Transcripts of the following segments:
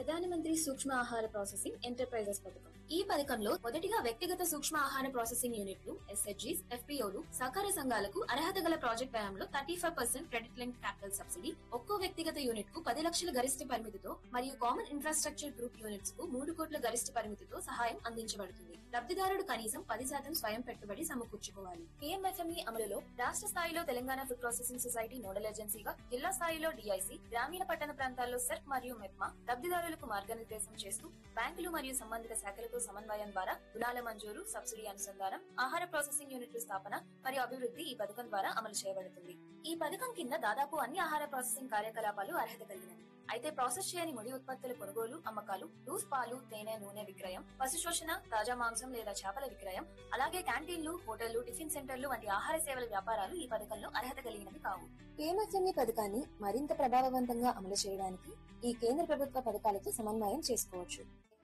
ప్రధానమంత్రి సూక్ష్మ ఆహార ప్రాసెసింగ్ ఎంటర్ప్రైజెస్ పథకం ఈ పథకంలో మొదటిగా వ్యక్తిగత సూక్ష్మ ఆహార ప్రాసెసింగ్ యూనిట్లు ఎస్హెచ్జీస్ ఎఫ్పీఓలు సహకార సంఘాలకు అర్హత గల ప్రాజెక్ట్ వ్యయంలో thirty five percent credit link capital subsidy ఒక్కో వ్యక్తిగత యూనిట్ కు పది లక్షల గరిష్ట పరిమితితో మరియు కామన్ ఇన్ఫ్రాస్ట్రక్చర్ గ్రూప్ యూనిట్స్ కు మూడు కోట్ల గరిష్ట పరిమితితో సహాయం అందించబడుతుంది లబ్ధిదారుడు కనీసం పది శాతం స్వయం పెట్టుబడి సమకూర్చుకోవాలి కేఎంఎఫ్ఎంఈ అమలులో రాష్ట్ర స్థాయిలో Telangana food processing society nodal ఏజెన్సీగా జిల్లా స్థాయిలో డిఐసి గ్రామీణ పట్టణ ప్రాంతాల్లో సెర్క్ మరియు మెప్మా లబ్ధిదారులకు మార్గనిర్దేశం చేస్తూ బ్యాంకులు మరియు సంబంధిత శాఖలతో సమన్వయం ద్వారా రుణాల మంజూరు సబ్సిడీ అనుసంధానం ఆహార ప్రాసెసింగ్ యూనిట్ల స్థాపన మరియు అభివృద్ధి ఈ పథకం ద్వారా అమలు చేయబడుతుంది ఈ పథకం కింద దాదాపు అన్ని ఆహార ప్రాసెసింగ్ కార్యకలాపాలు అర్హత కలిగినవి అయితే ప్రాసెస్ చేయని ముడి ఉత్పత్తుల కొనుగోలు అమ్మకాలు లూస్ పాలు తేనె నూనె విక్రయం పశు శోషణ తాజా మాంసం లేదా చేపల విక్రయం అలాగే క్యాంటీన్లు హోటళ్లు టిఫిన్ సెంటర్లు వంటి ఆహార సేవల వ్యాపారాలు ఈ పథకంలో అర్హత కలిగినవి కావు పేమస్ఎంఈ పథకాన్ని మరింత ప్రభావవంతంగా అమలు చేయడానికి ఈ కేంద్ర ప్రభుత్వ పథకాలతో సమన్వయం చేసుకోవచ్చు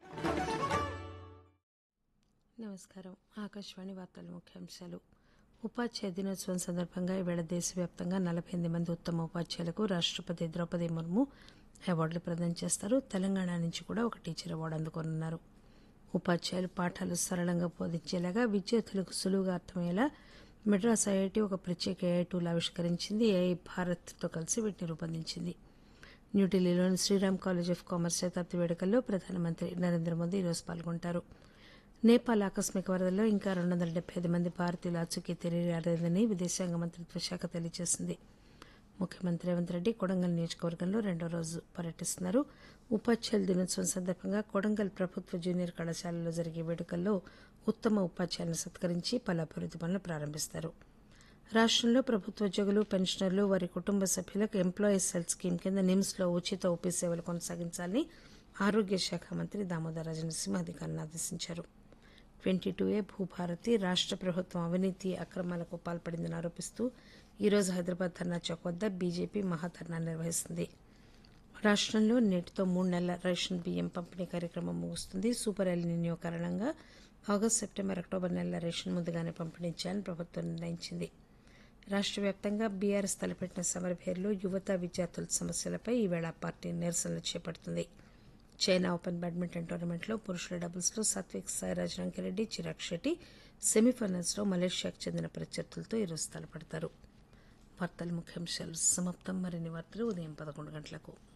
నమస్కారం ఆకాశవాణి వార్తల ముఖ్యాంశాలు ఉపాధ్యాయ దినోత్సవం సందర్భంగా ఈవేళ దేశవ్యాప్తంగా నలభై ఎనిమిది మంది ఉత్తమ ఉపాధ్యాయులకు రాష్టపతి ద్రౌపది ముర్ము అవార్డులు ప్రదానం చేస్తారు తెలంగాణ నుంచి కూడా ఒక టీచర్ అవార్డు అందుకోనున్నారు ఉపాధ్యాయులు పాఠాలు సరళంగా బోధించేలాగా విద్యార్థులకు సులువుగా అర్థమయ్యేలా మెడ్రాస్ ఐఐటి ఒక ప్రత్యేక ఏఐ టూల్ ఆవిష్కరించింది ఏఐ భారత్తో కలిసి వీటిని రూపొందించింది న్యూఢిల్లీలోని శ్రీరామ్ కాలేజ్ ఆఫ్ కామర్స్ శతాబ్ది వేడుకల్లో ప్రధానమంత్రి నరేంద్ర మోదీ ఈరోజు పాల్గొంటారు నేపాల్ ఆకస్మిక వరదల్లో ఇంకా రెండు వందల డెబ్బై ఐదు మంది భారతీయుల ఆచూకీ తెలియరాలేదని విదేశాంగ మంత్రిత్వ శాఖ తెలియజేసింది ముఖ్యమంత్రి రేవంత్ రెడ్డి కొడంగల్ నియోజకవర్గంలో రెండో రోజు పర్యటిస్తున్నారు ఉపాధ్యాయుల దినోత్సవం సందర్భంగా కొడంగల్ ప్రభుత్వ జూనియర్ కళాశాలలో జరిగే వేడుకల్లో ఉత్తమ ఉపాధ్యాయులను సత్కరించి పలు అభివృద్ది పనులు ప్రారంభిస్తారు రాష్టంలో ప్రభుత్వ ఉద్యోగులు పెన్షనర్లు వారి కుటుంబ సభ్యులకు ఎంప్లాయీస్ హెల్త్ స్కీమ్ కింద నిమ్స్లో ఉచిత ఓపీ సేవలు కొనసాగించాలని ఆరోగ్య శాఖ మంత్రి దామోదర్ రాజనరసింహ అధికారులను ఆదేశించారు ట్వంటీ టూ ఏ భూభారతి రాష్ట ప్రభుత్వం అవినీతి అక్రమాలకు పాల్పడిందని ఆరోపిస్తూ ఈరోజు హైదరాబాద్ ధర్నా చౌక్ వద్ద బీజేపీ మహాధర్నా నిర్వహిస్తుంది రాష్టంలో నేటితో మూడు నెలల రేషన్ బియ్యం పంపిణీ కార్యక్రమం ముగుస్తుంది సూపర్ ఎల్నిన్యో కారణంగా ఆగస్టు సెప్టెంబర్ అక్టోబర్ నెలల రేషన్ ముందుగానే పంపిణీ చేయాలని ప్రభుత్వం నిర్ణయించింది రాష్ట వ్యాప్తంగా బీఆర్ఎస్ తలపెట్టిన సమరభేర్లు యువత విద్యార్థుల సమస్యలపై ఈవేళ పార్టీ నిరసనలు చేపడుతుంది చైనా ఓపెన్ బ్యాడ్మింటన్ టోర్నమెంట్లో పురుషుల డబుల్స్లో సాత్విక్ సాయిరాజ్ రంకిరెడ్డి చిరాగ్ షెట్టి సెమీఫైనల్స్లో మలేషియాకు చెందిన ప్రత్యర్థులతో ఈరోజు తలపడతారు వార్తల ముఖ్యాంశాలు సమాప్తం మరిన్ని వార్తలు ఉదయం పదకొండు గంటలకు